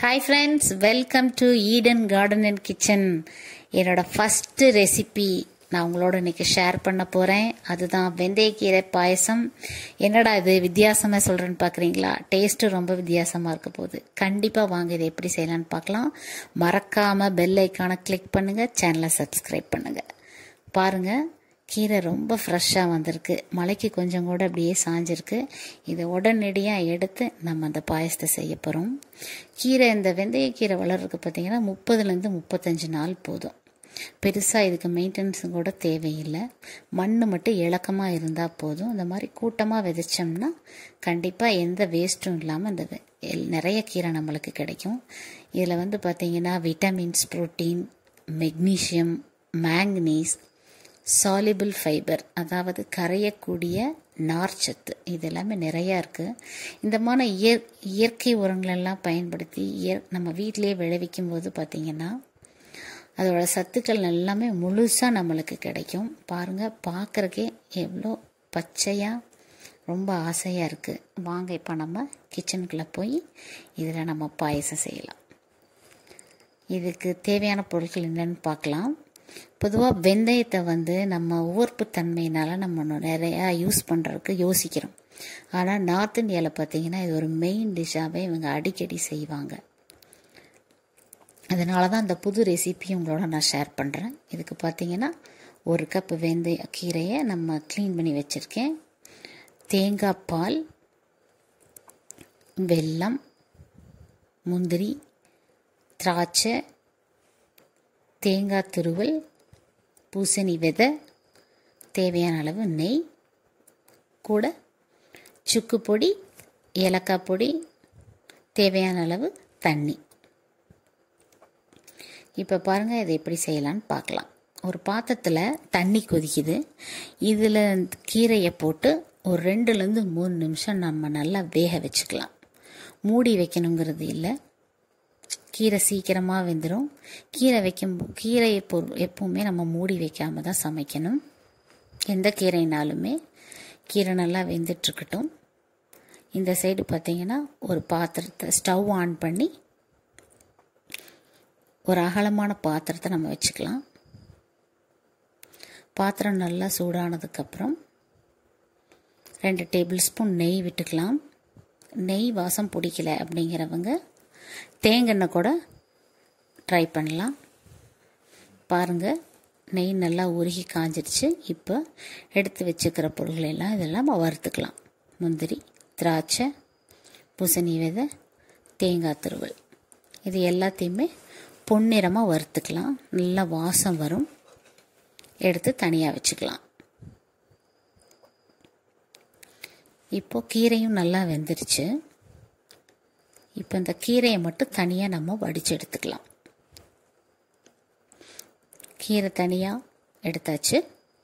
hi friends welcome to Eden Garden and Kitchen என்னோட first recipe நான் உங்களோட இன்னைக்கு ஷேர் பண்ண போகிறேன் அதுதான் வெந்தயக்கீரை பாயசம் என்னடா இது வித்தியாசமாக சொல்கிறேன்னு பார்க்குறீங்களா டேஸ்ட்டு ரொம்ப வித்தியாசமாக இருக்க போகுது கண்டிப்பாக வாங்க இதை எப்படி செய்யலான்னு பார்க்கலாம் மறக்காமல் பெல் ஐக்கானை கிளிக் பண்ணுங்கள் சேனலை சப்ஸ்கிரைப் பண்ணுங்கள் பாருங்கள் கீரை ரொம்ப ஃப்ரெஷ்ஷாக வந்திருக்கு மலைக்கு கொஞ்சம் கூட அப்படியே சாஞ்சிருக்கு இதை உடனடியாக எடுத்து நம்ம அந்த பாயசத்தை செய்ய போகிறோம் கீரை இந்த வெந்தயக்கீரை வளர்றதுக்கு பார்த்தீங்கன்னா முப்பதுலேருந்து முப்பத்தஞ்சு நாள் போதும் பெருசாக இதுக்கு மெயின்டெனன்ஸும் கூட தேவையில்லை மண் மட்டும் இலக்கமாக இருந்தால் போதும் இந்த மாதிரி கூட்டமாக விதைச்சோம்னா கண்டிப்பாக எந்த வேஸ்ட்டும் இல்லாமல் இந்த நிறைய கீரை நம்மளுக்கு கிடைக்கும் இதில் வந்து பார்த்திங்கன்னா vitamins protein magnesium manganese soluble fibre அதாவது கரையக்கூடிய நார்ச்சத்து இது எல்லாமே நிறையா இருக்குது இந்த மாதிரி இயற் இயற்கை உரங்களெல்லாம் பயன்படுத்தி இயற் நம்ம வீட்டிலேயே விளைவிக்கும் போது பார்த்திங்கன்னா அதோட சத்துக்கள் எல்லாமே முழுசாக நம்மளுக்கு கிடைக்கும் பாருங்கள் பார்க்குறக்கே எவ்வளோ பச்சையாக ரொம்ப ஆசையாக இருக்குது வாங்க இப்போ நம்ம கிச்சனுக்குள்ளே போய் இதில் நம்ம பாயசம் செய்யலாம் இதுக்கு தேவையான பொருட்கள் என்னென்னு பார்க்கலாம் பொதுவாக வெந்தயத்தை வந்து நம்ம உவர்ப்பு தன்மையினால் நம்ம நிறையா யூஸ் பண்ணுறதுக்கு யோசிக்கிறோம் ஆனால் நார்த் இந்தியாவில் பார்த்தீங்கன்னா இது ஒரு மெயின் டிஷ்ஷாகவே இவங்க அடிக்கடி செய்வாங்க அதனால தான் அந்த புது ரெசிபி உங்களோட நான் ஷேர் பண்ணுறேன் இதுக்கு பார்த்தீங்கன்னா ஒரு கப் வெந்தய கீரையை நம்ம க்ளீன் பண்ணி வச்சுருக்கேன் தேங்காய் பால் வெல்லம் முந்திரி திராட்சை தேங்காய் துருவல் பூசணி விதை தேவையான அளவு நெய் கூட சுக்கு பொடி ஏலக்காய் பொடி தேவையான அளவு தண்ணி இப்போ பாருங்கள் இதை எப்படி செய்யலான்னு பார்க்கலாம் ஒரு பாத்திரத்தில் தண்ணி கொதிக்குது இதில் கீரையை போட்டு ஒரு ரெண்டுலேருந்து மூணு நிமிஷம் நம்ம நல்லா வேக வச்சுக்கலாம் மூடி வைக்கணுங்கிறது இல்லை கீரை சீக்கிரமாக வெந்துடும் கீரை வைக்கும் கீரையை பொருள் எப்பவுமே நம்ம மூடி வைக்காம தான் சமைக்கணும் எந்த கீரைனாலுமே கீரை நல்லா வெந்துட்டுருக்கட்டும் இந்த சைடு பார்த்திங்கன்னா ஒரு பாத்திரத்தை ஸ்டவ் ஆன் பண்ணி ஒரு அகலமான பாத்திரத்தை நம்ம வச்சுக்கலாம் பாத்திரம் நல்லா சூடானதுக்கப்புறம் ரெண்டு டேபிள் ஸ்பூன் நெய் விட்டுக்கலாம் நெய் வாசம் பிடிக்கல அப்படிங்கிறவங்க தேங்கெண்ணெய் கூட ட்ரை பண்ணலாம் பாருங்கள் நெய் நல்லா உருகி காஞ்சிடுச்சு இப்போ எடுத்து வச்சுக்கிற பொருள்கள் எல்லாம் இதெல்லாம் வறுத்துக்கலாம் முந்திரி திராட்சை பூசணி விதை தேங்காய் துருவல் இது எல்லாத்தையுமே பொன்னிறமாக வறுத்துக்கலாம் நல்லா வாசம் வரும் எடுத்து தனியாக வச்சுக்கலாம் இப்போ கீரையும் நல்லா வெந்துருச்சு இப்போ இந்த கீரையை மட்டும் தனியாக நம்ம வடித்து எடுத்துக்கலாம் கீரை தனியாக எடுத்தாச்சு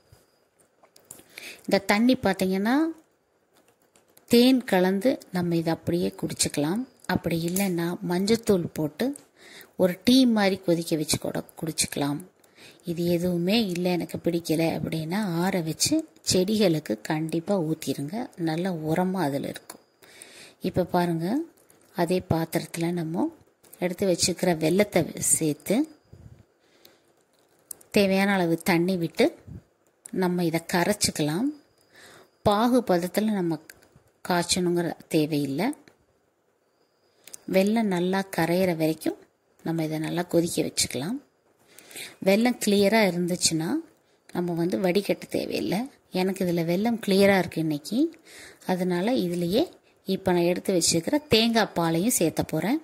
இந்த தண்ணி பார்த்திங்கன்னா தேன் கலந்து நம்ம இதை அப்படியே குடிச்சுக்கலாம் அப்படி இல்லைன்னா மஞ்சத்தூள் போட்டு ஒரு டீ மாதிரி கொதிக்க வச்சு கூட குடிச்சுக்கலாம் இது எதுவுமே இல்லை எனக்கு பிடிக்கலை அப்படின்னா ஆற வச்சு செடிகளுக்கு கண்டிப்பாக ஊற்றிடுங்க நல்ல உரமாக அதில் இருக்கும் இப்போ பாருங்கள் அதே பாத்திரத்தில் நம்ம எடுத்து வச்சுக்கிற வெள்ளத்தை சேர்த்து தேவையான அளவு தண்ணி விட்டு நம்ம இதை கரைச்சிக்கலாம் பாகு பதத்தில் நம்ம காய்ச்சணுங்கிற தேவையில்லை வெள்ளம் நல்லா கரையிற வரைக்கும் நம்ம இதை நல்லா கொதிக்க வச்சுக்கலாம் வெள்ளம் கிளியராக இருந்துச்சுன்னா நம்ம வந்து வடிகட்ட தேவையில்லை எனக்கு இதில் வெள்ளம் கிளியராக இருக்குது இன்றைக்கி அதனால் இதுலேயே இப்போ நான் எடுத்து வச்சுக்கிற தேங்காய் பாலையும் சேர்த்த போகிறேன்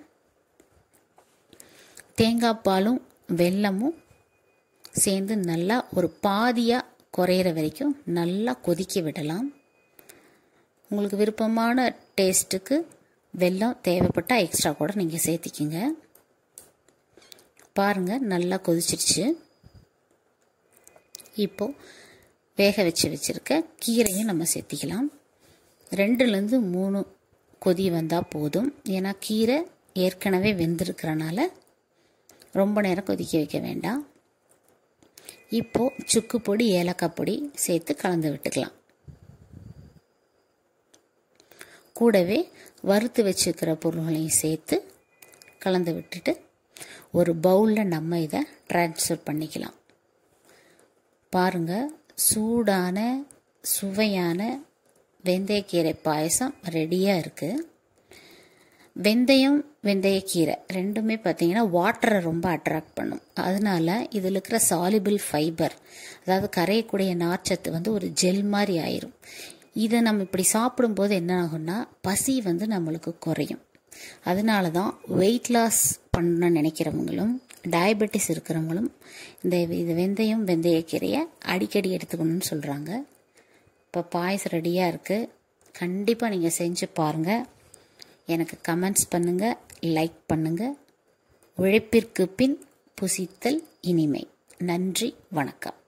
தேங்காய் பாலும் வெல்லமும் சேர்ந்து நல்லா ஒரு பாதியாக குறையிற வரைக்கும் நல்லா கொதிக்க விடலாம் உங்களுக்கு விருப்பமான டேஸ்ட்டுக்கு வெல்லம் தேவைப்பட்டால் எக்ஸ்ட்ரா கூட நீங்கள் சேர்த்திக்கிங்க பாருங்கள் நல்லா கொதிச்சிருச்சு இப்போது வேக வச்சு வச்சுருக்க கீரையும் நம்ம சேர்த்திக்கலாம் ரெண்டுலேருந்து மூணு கொதி வந்தால் போதும் ஏன்னா கீரை ஏற்கனவே வெந்திருக்கிறனால ரொம்ப நேரம் கொதிக்க வைக்க வேண்டாம் இப்போது சுக்கு பொடி ஏலக்காய் பொடி சேர்த்து கலந்து விட்டுக்கலாம் கூடவே வறுத்து வச்சுக்கிற பொருள்களையும் சேர்த்து கலந்து விட்டுட்டு ஒரு பவுலில் நம்ம இதை ட்ரான்ஸ்ஃபர் பண்ணிக்கலாம் பாருங்க சூடான சுவையான வெந்தயக்கீரை பாயசம் ரெடியாக இருக்குது வெந்தயம் வெந்தயக்கீரை ரெண்டுமே பார்த்தீங்கன்னா வாட்டரை ரொம்ப அட்ராக்ட் பண்ணும் அதனால இதில் இருக்கிற சாலிபிள் ஃபைபர் அதாவது கரையக்கூடிய நார்ச்சத்து வந்து ஒரு ஜெல் மாதிரி ஆயிரும் இதை நம்ம இப்படி சாப்பிடும்போது என்ன ஆகும்னா பசி வந்து நம்மளுக்கு குறையும் அதனால தான் வெயிட் லாஸ் பண்ண நினைக்கிறவங்களும் டயபெட்டிஸ் இருக்கிறவங்களும் இந்த இது வெந்தயம் வெந்தயக்கீரையை அடிக்கடி எடுத்துக்கணும்னு சொல்கிறாங்க இப்போ பாயசம் ரெடியாக இருக்குது கண்டிப்பாக நீங்கள் செஞ்சு பாருங்கள் எனக்கு கமெண்ட்ஸ் பண்ணுங்கள் லைக் பண்ணுங்கள் உழைப்பிற்கு பின் புசித்தல் இனிமை நன்றி வணக்கம்